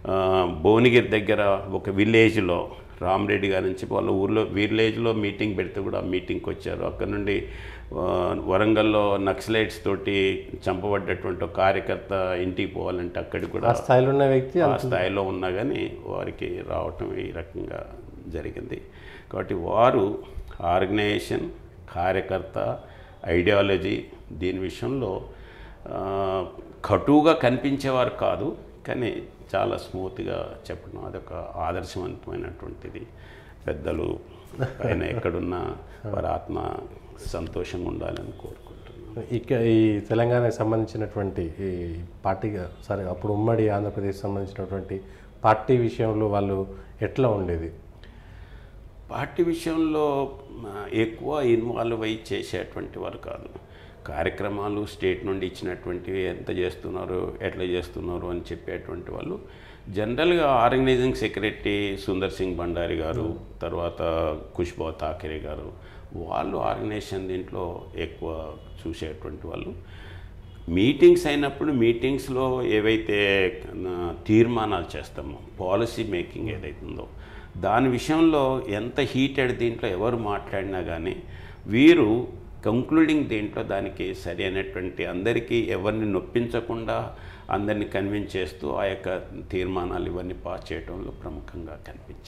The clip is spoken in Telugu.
ఆ, భువనగిరి దగ్గర ఒక విలేజ్లో రామరెడ్డి గారి నుంచి వాళ్ళ ఊర్లో విలేజ్లో మీటింగ్ పెడితే కూడా మీటింగ్కి వచ్చారు అక్కడ నుండి ఆ, వరంగల్లో నక్సలైట్స్ తోటి చంపబడ్డటువంటి ఒక కార్యకర్త ఇంటికి పోవాలంటే అక్కడికి కూడా ఆ స్థాయిలో ఉన్న వ్యక్తి ఆ స్థాయిలో ఉన్నా కానీ వారికి రావటం ఈ రకంగా జరిగింది కాబట్టి వారు ఆర్గనైజేషన్ కార్యకర్త ఐడియాలజీ దీని విషయంలో ఆ, కటువుగా కనిపించేవారు కాదు కానీ చాలా స్మూత్గా చెప్పడం అదొక ఆదర్శవంతమైనటువంటిది పెద్దలు పైన ఎక్కడున్నా వారి ఆత్మ సంతోషంగా ఉండాలని కోరుకుంటున్నాను ఇక ఈ తెలంగాణకు సంబంధించినటువంటి ఈ పార్టీ సరే అప్పుడు ఉమ్మడి ఆంధ్రప్రదేశ్ సంబంధించినటువంటి పార్టీ విషయంలో వాళ్ళు ఎట్లా ఉండేది పార్టీ విషయంలో ఆ, ఎక్కువ ఇన్వాల్వ్ అయ్యి చేసేటువంటి వారు కాదు కార్యక్రమాలు స్టేట్ నుండి ఇచ్చినటువంటివి ఎంత చేస్తున్నారు ఎట్లా చేస్తున్నారు అని చెప్పేటువంటి వాళ్ళు జనరల్గా ఆర్గనైజింగ్ సెక్రటరీ సుందర్ సింగ్ భండారి గారు తర్వాత ఖుష్బా థాకరే గారు వాళ్ళు ఆర్గనైజేషన్ దీంట్లో ఎక్కువ చూసేటువంటి వాళ్ళు మీటింగ్స్ అయినప్పుడు మీటింగ్స్లో ఏవైతే ఆ, తీర్మానాలు చేస్తామో పాలసీ మేకింగ్ ఏదైతుందో దాని విషయంలో ఎంత హీటెడ్ దీంట్లో ఎవరు మాట్లాడినా కానీ వీరు కంక్లూడింగ్ దీంట్లో దానికి సరి అయినటువంటి అందరికీ ఎవరిని నొప్పించకుండా అందరిని కన్విన్స్ చేస్తూ ఆ యొక్క తీర్మానాలు ఇవన్నీ పాస్ చేయడంలో ప్రముఖంగా కనిపించాయి